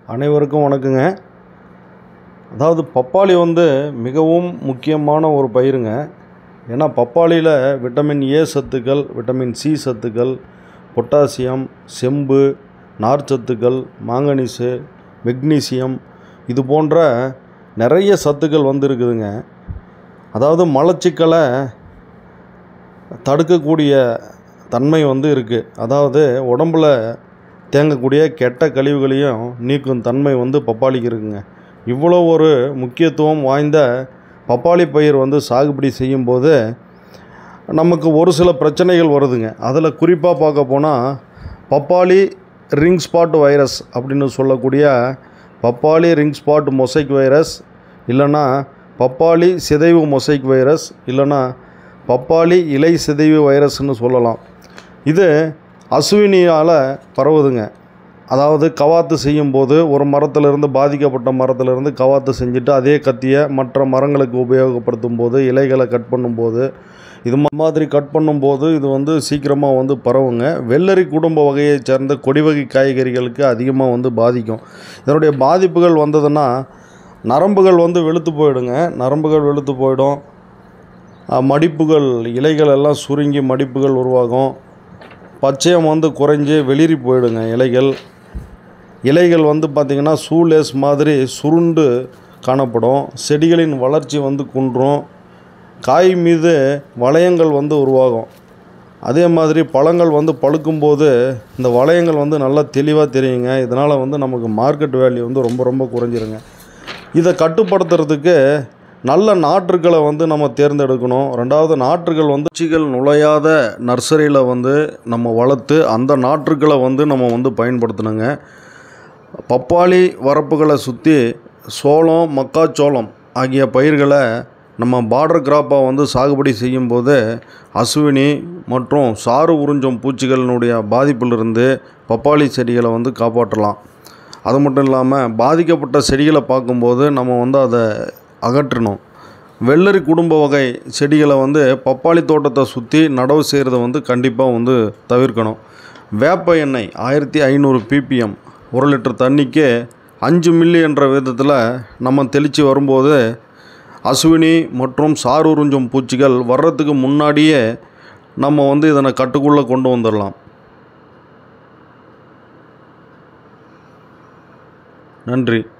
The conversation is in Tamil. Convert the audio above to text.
அனைவருக்கும் வணக்கங்க அதாவது பப்பாளி வந்து மிகவும் முக்கியமான ஒரு பயிருங்க ஏன்னா பப்பாளியில் விட்டமின் ஏ சத்துக்கள் விட்டமின் சி சத்துக்கள் பொட்டாசியம் செம்பு நார்ச்சத்துக்கள் மாங்கனீஸு மெக்னீசியம் இது போன்ற நிறைய சத்துக்கள் வந்து இருக்குதுங்க அதாவது மலச்சிக்கலை தடுக்கக்கூடிய தன்மை வந்து இருக்குது அதாவது உடம்புல தேங்கக்கூடிய கெட்ட கழிவுகளையும் நீக்கும் தன்மை வந்து பப்பாளிக்கு இருக்குங்க இவ்வளோ ஒரு முக்கியத்துவம் வாய்ந்த பப்பாளி பயிர் வந்து சாகுபடி செய்யும்போது நமக்கு ஒரு சில பிரச்சனைகள் வருதுங்க அதில் குறிப்பாக பார்க்க போனால் பப்பாளி ரிங் ஸ்பாட் வைரஸ் அப்படின்னு சொல்லக்கூடிய பப்பாளி ரிங் ஸ்பாட் மொசைக் வைரஸ் இல்லைன்னா பப்பாளி சிதைவு மொசைக் வைரஸ் இல்லைன்னா பப்பாளி இலை சிதைவு வைரஸ்னு சொல்லலாம் இது அசுவினியால் பரவுதுங்க அதாவது கவாத்து செய்யும்போது ஒரு மரத்திலிருந்து பாதிக்கப்பட்ட மரத்திலிருந்து கவாத்து செஞ்சுட்டு அதே கத்தியை மற்ற மரங்களுக்கு உபயோகப்படுத்தும் போது இலைகளை கட் பண்ணும்போது இது மாதிரி கட் பண்ணும்போது இது வந்து சீக்கிரமாக வந்து பரவுங்க வெள்ளரி குடும்ப வகையைச் சேர்ந்த கொடி வகை காய்கறிகளுக்கு அதிகமாக வந்து பாதிக்கும் இதனுடைய பாதிப்புகள் வந்ததுன்னா நரம்புகள் வந்து வெளுத்து போயிடுங்க நரம்புகள் வெளுத்து போயிடும் அஹ், மடிப்புகள் இலைகள் எல்லாம் சுருங்கி மடிப்புகள் உருவாகும் பச்சையம் வந்து குறைஞ்சி வெளிரி போயிடுங்க இலைகள் இலைகள் வந்து பார்த்திங்கன்னா சூலேஸ் மாதிரி சுருண்டு காணப்படும் செடிகளின் வளர்ச்சி வந்து குன்றும் காய் மீது வளையங்கள் வந்து உருவாகும் அதே மாதிரி பழங்கள் வந்து பழுக்கும்போது இந்த வளையங்கள் வந்து நல்லா தெளிவாக தெரியுங்க இதனால் வந்து நமக்கு மார்க்கெட் வேல்யூ வந்து ரொம்ப ரொம்ப குறைஞ்சிருங்க இதை கட்டுப்படுத்துறதுக்கு நல்ல நாற்றுக்களை வந்து நம்ம தேர்ந்தெடுக்கணும் ரெண்டாவது நாற்றுகள் வந்து பூச்சிகள் நுழையாத நர்சரியில் வந்து நம்ம வளர்த்து அந்த நாற்றுக்களை வந்து நம்ம வந்து பயன்படுத்தணுங்க பப்பாளி வரப்புகளை சுற்றி சோளம் மக்காச்சோளம் ஆகிய பயிர்களை நம்ம பார்டர் கிராப்பாக வந்து சாகுபடி செய்யும்போது அசுவினி மற்றும் சாறு உறிஞ்சும் பூச்சிகளினுடைய பாதிப்பிலிருந்து பப்பாளி செடிகளை வந்து காப்பாற்றலாம் அது மட்டும் இல்லாமல் பாதிக்கப்பட்ட செடிகளை பார்க்கும்போது நம்ம வந்து அதை அகற்றணும் வெள்ளரி குடும்ப வகை செடிகளை வந்து பப்பாளி தோட்டத்தை சுற்றி நடவு செய்கிறத வந்து கண்டிப்பாக வந்து தவிர்க்கணும் வேப்ப எண்ணெய் ஆயிரத்தி ஐநூறு பிபிஎம் ஒரு லிட்டர் தண்ணிக்கு அஞ்சு மில்லி என்ற விதத்தில் நம்ம தெளித்து வரும்போது அசுவினி மற்றும் சாறு உறிஞ்சும் பூச்சிகள் வர்றதுக்கு முன்னாடியே நம்ம வந்து இதனை கட்டுக்குள்ளே கொண்டு வந்துடலாம் நன்றி